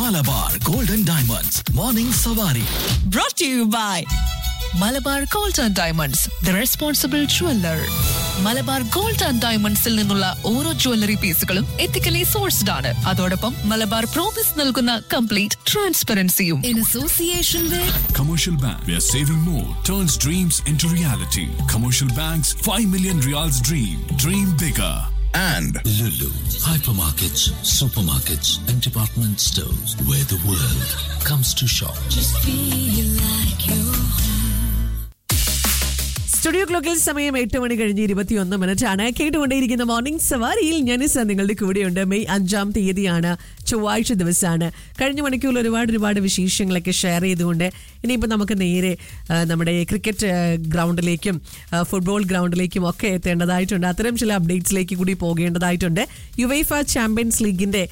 Malabar golden diamonds morning സവാരി brought to you by Malabar gold and diamonds the responsible jeweller Malabar gold and ഡയമണ്ട്സിൽ നിന്നുള്ള ഓരോ jewellery പീസുകളും ethically sourced ആണ് അതോടൊപ്പം മലബാർ പ്രോമിസ് നൽകുന്ന കംപ്ലീറ്റ് ട്രാൻസ്പെറൻസിയും in association with Commercial Bank, where saving more turns dreams into reality. Commercial Bank's 5 million reals dream. Dream bigger. and Lulu, hypermarkets, supermarkets, and department stores where the world comes to shop. Studio ക്ലോക്കിൽ സമയം എട്ട് മണി കഴിഞ്ഞ് ഇരുപത്തിയൊന്ന് minute ആണ് കേട്ടുകൊണ്ടേയിരിക്കുന്ന morning സവാരിയിൽ ഞാനിസ നിങ്ങളുടെ കൂടെയുണ്ട് May അഞ്ചാം തീയതിയാണ് ചൊവ്വാഴ്ച ദിവസമാണ് കഴിഞ്ഞ മണിക്കൂറിൽ ഒരുപാട് ഒരുപാട് വിശേഷങ്ങളൊക്കെ ഷെയർ ചെയ്തുകൊണ്ട് ഇനിയിപ്പോൾ നമുക്ക് നേരെ ആ, നമ്മുടെ ക്രിക്കറ്റ് ആ, ഗ്രൗണ്ടിലേക്കും ആ, ഫുട്ബോൾ ഗ്രൗണ്ടിലേക്കും ഒക്കെ എത്തേണ്ടതായിട്ടുണ്ട് അത്തരം ചില അപ്ഡേറ്റ്സിലേക്ക് കൂടി പോകേണ്ടതായിട്ടുണ്ട് യുവൈഫ ചാമ്പ്യൻസ് ലീഗിന്റെ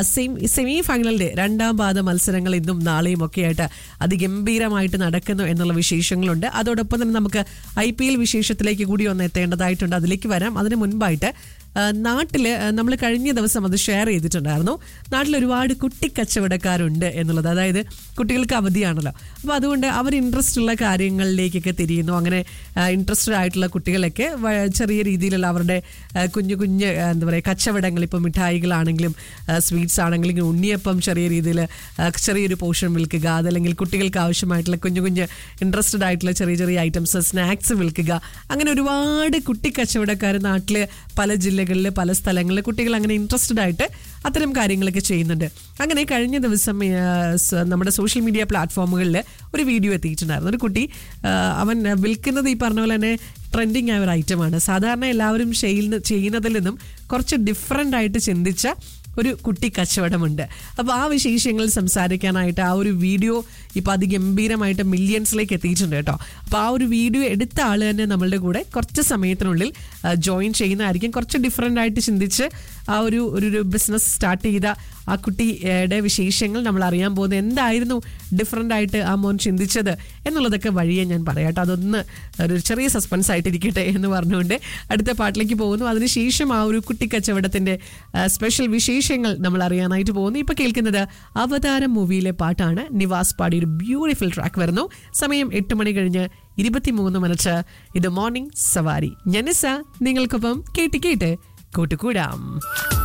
സെമി ഫൈനലിന്റെ രണ്ടാം പാദ മത്സരങ്ങൾ ഇന്നും നാളെയും ഒക്കെ ആയിട്ട് അതിഗംഭീരമായിട്ട് നടക്കുന്നു എന്നുള്ള വിശേഷങ്ങളുണ്ട് അതോടൊപ്പം തന്നെ നമുക്ക് ഐ പി എൽ വിശേഷത്തിലേക്ക് കൂടി ഒന്ന് എത്തേണ്ടതായിട്ടുണ്ട് അതിലേക്ക് വരാം അതിന് മുൻപായിട്ട് ആ, നാട്ടില് നമ്മൾ കഴിഞ്ഞ ദിവസം അത് ഷെയർ ചെയ്തിട്ടുണ്ടായിരുന്നു നാട്ടിൽ ഒരുപാട് കുട്ടിക്കച്ചവടക്കാരുണ്ട് എന്നുള്ളത് അതായത് കുട്ടികൾക്ക് അവധിയാണല്ലോ അപ്പോൾ അതുകൊണ്ട് അവർ ഇൻട്രസ്റ്റ് ഉള്ള കാര്യങ്ങളിലേക്കൊക്കെ തിരിയുന്നു അങ്ങനെ ഇൻട്രസ്റ്റഡ് ആയിട്ടുള്ള കുട്ടികളൊക്കെ വ- ചെറിയ രീതിയിലുള്ള അവരുടെ ആ, കുഞ്ഞു കുഞ്ഞ് ആ, എന്താ പറയുക കച്ചവടങ്ങൾ ഇപ്പോൾ മിഠായികളാണെങ്കിലും സ്വീറ്റ്സ് ആണെങ്കിലും ഉണ്ണിയപ്പം ചെറിയ രീതിയിൽ ചെറിയൊരു പോർഷൻ വിൽക്കുക അതല്ലെങ്കിൽ കുട്ടികൾക്ക് ആവശ്യമായിട്ടുള്ള കുഞ്ഞു കുഞ്ഞ് ഇൻട്രസ്റ്റഡ് ആയിട്ടുള്ള ചെറിയ ചെറിയ ഐറ്റംസ് സ്നാക്സ് വിൽക്കുക അങ്ങനെ ഒരുപാട് കുട്ടി കച്ചവടക്കാർ നാട്ടിൽ പല ജില്ലകളിൽ പല സ്ഥലങ്ങളിൽ കുട്ടികൾ അങ്ങനെ ഇൻട്രസ്റ്റഡ് ആയിട്ട് അത്തരം കാര്യങ്ങളൊക്കെ ചെയ്യുന്നുണ്ട് അങ്ങനെ കഴിഞ്ഞ ദിവസം ആ, സ- നമ്മുടെ സോഷ്യൽ മീഡിയ പ്ലാറ്റ്ഫോമുകളിൽ ഒരു വീഡിയോ എത്തിയിട്ടുണ്ടായിരുന്നു ഒരു കുട്ടി ആ, അവൻ വിൽക്കുന്നത് ഈ പറഞ്ഞ പോലെ തന്നെ ട്രെൻഡിങ് ആയ ഒരു ഐറ്റമാണ് സാധാരണ എല്ലാവരും ചെയ്യുന്ന ചെയ്യുന്നതിൽ നിന്നും കുറച്ച് ഡിഫറെൻ്റ് ആയിട്ട് ചിന്തിച്ച ഒരു കുട്ടി കച്ചവടമുണ്ട് അപ്പോൾ ആ വിശേഷങ്ങൾ സംസാരിക്കാനായിട്ട് ആ ഒരു വീഡിയോ ഇപ്പോൾ അതിഗംഭീരമായിട്ട് മില്യൺസിലേക്ക് എത്തിയിട്ടുണ്ട് കേട്ടോ അപ്പോൾ ആ ഒരു വീഡിയോ എടുത്ത ആൾ തന്നെ നമ്മളുടെ കൂടെ കുറച്ച് സമയത്തിനുള്ളിൽ ജോയിൻ ചെയ്യുന്നതായിരിക്കും കുറച്ച് ഡിഫറെൻ്റ് ആയിട്ട് ചിന്തിച്ച് ആ ഒരു ഒരു ബിസിനസ് സ്റ്റാർട്ട് ചെയ്ത ആ കുട്ടിയുടെ വിശേഷങ്ങൾ നമ്മൾ അറിയാൻ പോകുന്നത് എന്തായിരുന്നു ഡിഫറെൻ്റ് ആയിട്ട് ആ മോൻ ചിന്തിച്ചത് എന്നുള്ളതൊക്കെ വഴിയെ ഞാൻ പറയാം കേട്ടോ അതൊന്ന് ഒരു ചെറിയ സസ്പെൻസ് ആയിട്ടിരിക്കട്ടെ എന്ന് പറഞ്ഞുകൊണ്ട് അടുത്ത പാട്ടിലേക്ക് പോകുന്നു അതിനുശേഷം ആ ഒരു കുട്ടി കച്ചവടത്തിൻ്റെ സ്പെഷ്യൽ വിശേഷങ്ങൾ നമ്മൾ അറിയാനായിട്ട് പോകുന്നു ഇപ്പോൾ കേൾക്കുന്നത് അവതാരം മൂവിയിലെ പാട്ടാണ് നിവാസ് പാടി ഒരു ബ്യൂട്ടിഫുൾ ട്രാക്ക് വരുന്നു സമയം എട്ട് മണി കഴിഞ്ഞ് ഇരുപത്തിമൂന്ന് മിനിറ്റ് ഇത് മോർണിംഗ് സവാരി ഞനിസ നിങ്ങൾക്കൊപ്പം കേട്ട് കേട്ട് കൂട്ടുകൂടാം